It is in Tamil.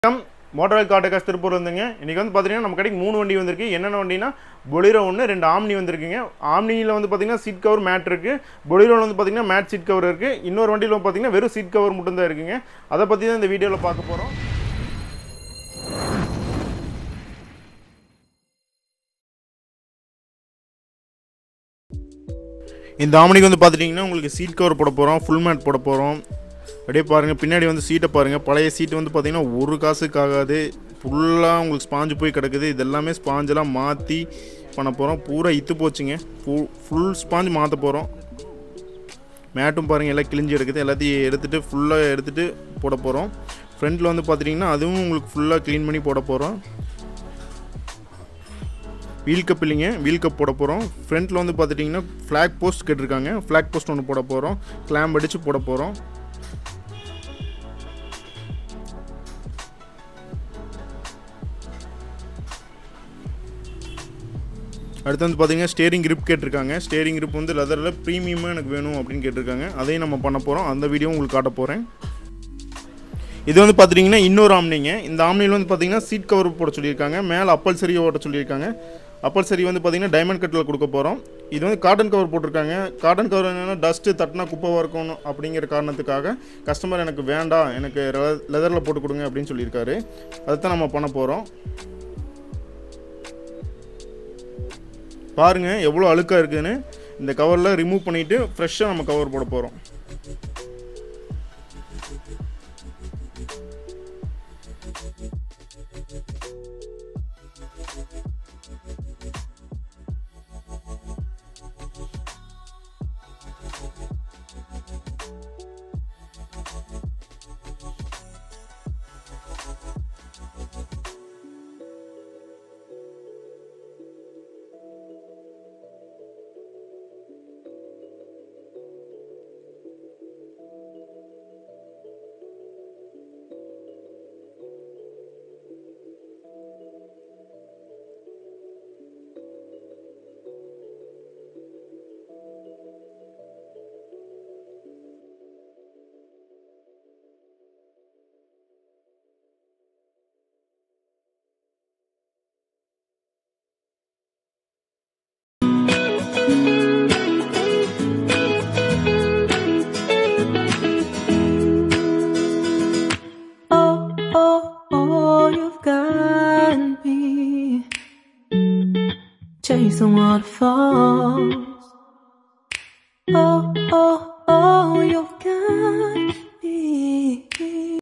வணக்கம் மோட்டார் காட்டகாஸ் திருப்பூர் வந்துங்க இன்றைக்கி வந்து பார்த்தீங்கன்னா நம்ம கடைக்கு மூணு வண்டி வந்திருக்கு என்னென்ன வண்டினா பொலிரோ ஒன்று ரெண்டு ஆம்னி வந்திருக்குங்க ஆம்னியில் வந்து பார்த்தீங்கன்னா சீட் கவர் மேட் இருக்குது பொலிரோவில் வந்து பார்த்தீங்கன்னா மேட் சீட் கவர் இருக்குது இன்னொரு வண்டியில் வந்து பார்த்தீங்கன்னா வெறும் சீட் கவர் மட்டும்தான் இருக்குங்க அதை பற்றி தான் இந்த வீடியோவில் பார்க்க போகிறோம் இந்த ஆம்னிக்கு வந்து பார்த்துட்டிங்கன்னா உங்களுக்கு சீட் கவர் போட போகிறோம் ஃபுல் மேட் போட போகிறோம் அப்படியே பாருங்கள் பின்னாடி வந்து சீட்டை பாருங்கள் பழைய சீட்டு வந்து பார்த்தீங்கன்னா ஒரு காசுக்கு ஆகாது ஃபுல்லாக உங்களுக்கு ஸ்பாஞ்சு போய் கிடக்குது இதெல்லாமே ஸ்பாஞ்செல்லாம் மாற்றி பண்ண போகிறோம் பூரா இத்து போச்சுங்க ஃபுல் ஃபுல் ஸ்பாஞ்ச் மாற்ற போகிறோம் மேட்டும் பாருங்கள் எல்லாம் கிழிஞ்சு எடுக்குது எல்லாத்தையும் எடுத்துகிட்டு ஃபுல்லாக எடுத்துகிட்டு போட போகிறோம் ஃப்ரண்ட்டில் வந்து பார்த்துட்டிங்கன்னா அதுவும் உங்களுக்கு ஃபுல்லாக க்ளீன் பண்ணி போட போகிறோம் வீல் கப் இல்லைங்க வீல் கப் போட போகிறோம் ஃப்ரண்ட்டில் வந்து பார்த்துட்டிங்கன்னா ஃப்ளாக் போஸ்ட் கேட்டிருக்காங்க ஃப்ளாக் போஸ்ட் ஒன்று போட போகிறோம் கிளாம்ப் அடித்து போட போகிறோம் அடுத்து வந்து பார்த்தீங்கன்னா ஸ்டேரிங் grip கேட்டிருக்காங்க ஸ்டேரிங் grip வந்து லெதரில் ப்ரீமியமாக எனக்கு வேணும் அப்படின்னு கேட்டிருக்காங்க அதையும் நம்ம பண்ண போகிறோம் அந்த வீடியோ உங்களுக்கு காட்ட போகிறேன் இது வந்து பார்த்துட்டிங்கன்னா இன்னொரு ஆம்னிங்க இந்த ஆம்னியில் வந்து பார்த்தீங்கன்னா சீட் கவர் போட சொல்லியிருக்காங்க மேலே அப்பல் சரி ஓட்ட சொல்லியிருக்காங்க அப்பல் சரி வந்து பார்த்தீங்கன்னா டைமண்ட் கட்டில் கொடுக்க போகிறோம் இது வந்து காட்டன் கவர் போட்டிருக்காங்க காட்டன் கவர் என்னென்னா டஸ்ட்டு தட்டினா குப்பைவாக இருக்கணும் அப்படிங்கிற காரணத்துக்காக கஸ்டமர் எனக்கு வேண்டாம் எனக்கு லெதரில் போட்டு கொடுங்க அப்படின்னு சொல்லியிருக்காரு அதைத்தான் நம்ம பண்ண போகிறோம் பாருங்க எவ்வளோ அழுக்காக இருக்குதுன்னு இந்த கவரில் ரிமூவ் பண்ணிவிட்டு ஃப்ரெஷ்ஷாக நம்ம கவர் போட போகிறோம் Oh, oh, oh, you've got me chasing waterfalls. Oh, oh,